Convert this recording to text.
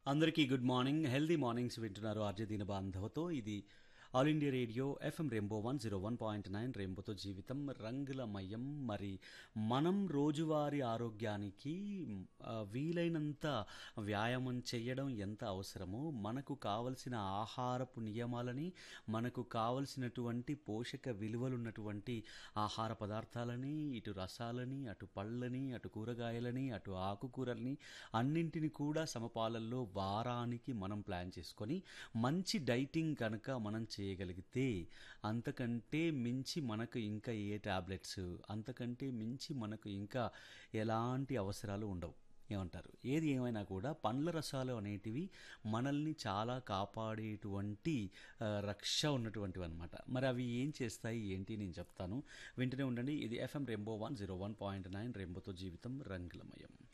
అందరికీ good morning healthy mornings వింటున్నారు RJ Deena బాంధవతో ఇది all India radio FM rainbow one zero one point nine రెయిన్బోతో జీవితం రంగులమయం మరి మనం రోజువారీ ఆరోగ్యానికి ఆ, వీలైనంత వ్యాయామం చేయడం ఎంత అవసరమో మనకు కావలసిన ఆహారపు నియమాలని మనకు కావలసినటువంటి పోషక విలువలు ఉన్నటువంటి ఆహార పదార్థాలని ఇటు రసాలని అటు పళ్ళని అటు కూరగాయలని అటు ఆకుకూరల్ని అన్నింటిని కూడా సమపాలల్లో వారానికి మనం ప్లాన్ చేసుకొని మంచి డైటింగ్ కనుక మనం చేయగలిగితే అంతకంటే మించి మనకు ఇంకా ఏ టాబ్లెట్స్ అంతకంటే మించి మనకు ఇంకా ఎలాంటి అవసరాలు ఉండవు ఏమంటారు ఏది ఏమైనా కూడా పండ్ల రసాలు అనేటివి మనల్ని చాలా కాపాడేటువంటి ఆ, రక్ష ఉన్నటువంటివి అనమాట మరి అవి ఏం చేస్తాయి ఏంటి నేను చెప్తాను వింటూనే ఉండండి ఇది FM rainbow one zero one point nine రెయిన్బోతో జీవితం రంగులమయం